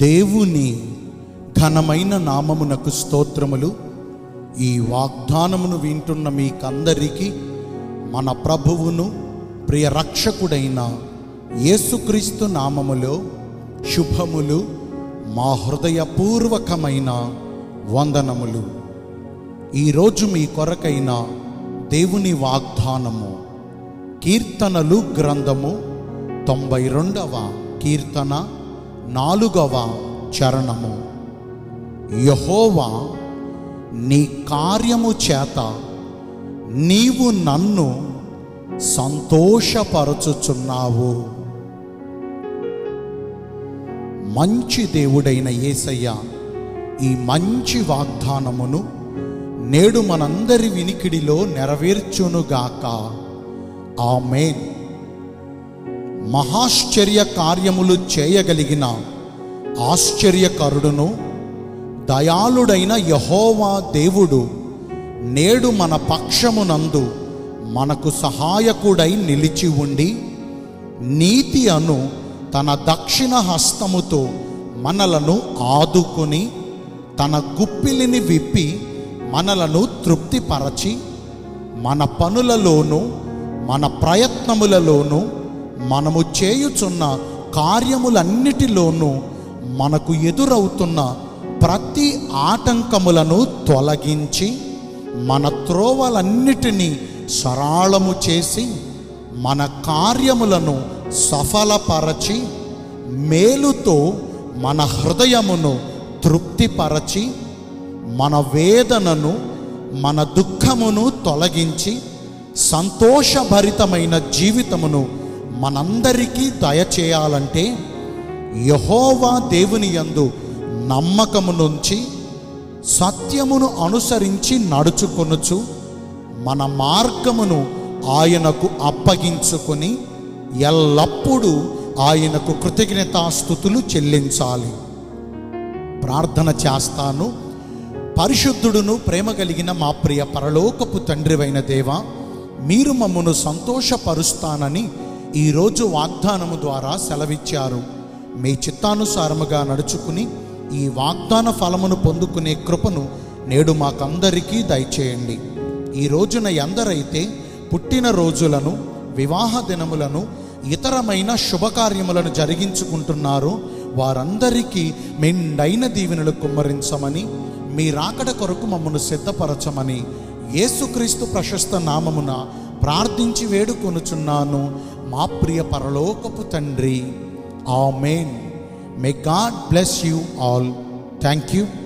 దేవుని ఘనమైన నామమునకు స్తోత్రములు ఈ వాగ్దానమును వింటున్న మీకందరికీ మన ప్రభువును ప్రియ రక్షకుడైన యేసుక్రీస్తు నామములో శుభములు మా హృదయపూర్వకమైన వందనములు ఈరోజు మీ కొరకైన దేవుని వాగ్దానము కీర్తనలు గ్రంథము తొంభై రెండవ కీర్తన నాలుగవ చరణము యహోవా నీ కార్యము చేత నీవు నన్ను సంతోషపరచుచున్నావు మంచి దేవుడైన యేసయ్య ఈ మంచి వాగ్దానమును నేడు మనందరి వినికిడిలో నెరవేర్చునుగాక ఆమేన్ మహాశ్చర్య కార్యములు చేయగలిగిన ఆశ్చర్యకరుడును దయాళుడైన యహోవా దేవుడు నేడు మన పక్షమునందు మనకు సహాయకుడై నిలిచి ఉండి నీతి అను తన దక్షిణ హస్తముతో మనలను ఆదుకొని తన గుప్పిలిని విప్పి మనలను తృప్తిపరచి మన పనులలోనూ మన ప్రయత్నములలోనూ మనము చేయుచున్న కార్యములన్నిటిలోనూ మనకు ఎదురవుతున్న ప్రతి ఆటంకములను తొలగించి మన త్రోవలన్నిటినీ సరళము చేసి మన కార్యములను సఫలపరచి మేలుతో మన హృదయమును తృప్తిపరచి మన వేదనను మన దుఃఖమును తొలగించి సంతోషభరితమైన జీవితమును మనందరికీ దయచేయాలంటే యహోవా దేవుని యందు నమ్మకము నుంచి సత్యమును అనుసరించి నడుచుకొనుచు మన మార్గమును ఆయనకు అప్పగించుకొని ఎల్లప్పుడూ ఆయనకు కృతజ్ఞతాస్థుతులు చెల్లించాలి ప్రార్థన చేస్తాను పరిశుద్ధుడును ప్రేమ కలిగిన మా ప్రియ పరలోకపు తండ్రివైన దేవ మీరు మమ్మను సంతోషపరుస్తానని ఈరోజు వాగ్దానము ద్వారా సెలవిచ్చారు మీ చిత్తానుసారముగా నడుచుకుని ఈ వాగ్దాన ఫలమును పొందుకునే కృపను నేడు మాకందరికీ దయచేయండి ఈ రోజున ఎందరైతే పుట్టిన రోజులను వివాహ దినములను ఇతరమైన శుభకార్యములను జరిగించుకుంటున్నారో వారందరికీ మెండైన దీవెనలు కుమ్మరించమని మీ రాకడ కొరకు మమ్మను సిద్ధపరచమని యేసుక్రీస్తు ప్రశస్త నామమున ప్రార్థించి వేడుకొనుచున్నాను మా ప్రియ పరలోకపు తండ్రి amen may God bless you all thank you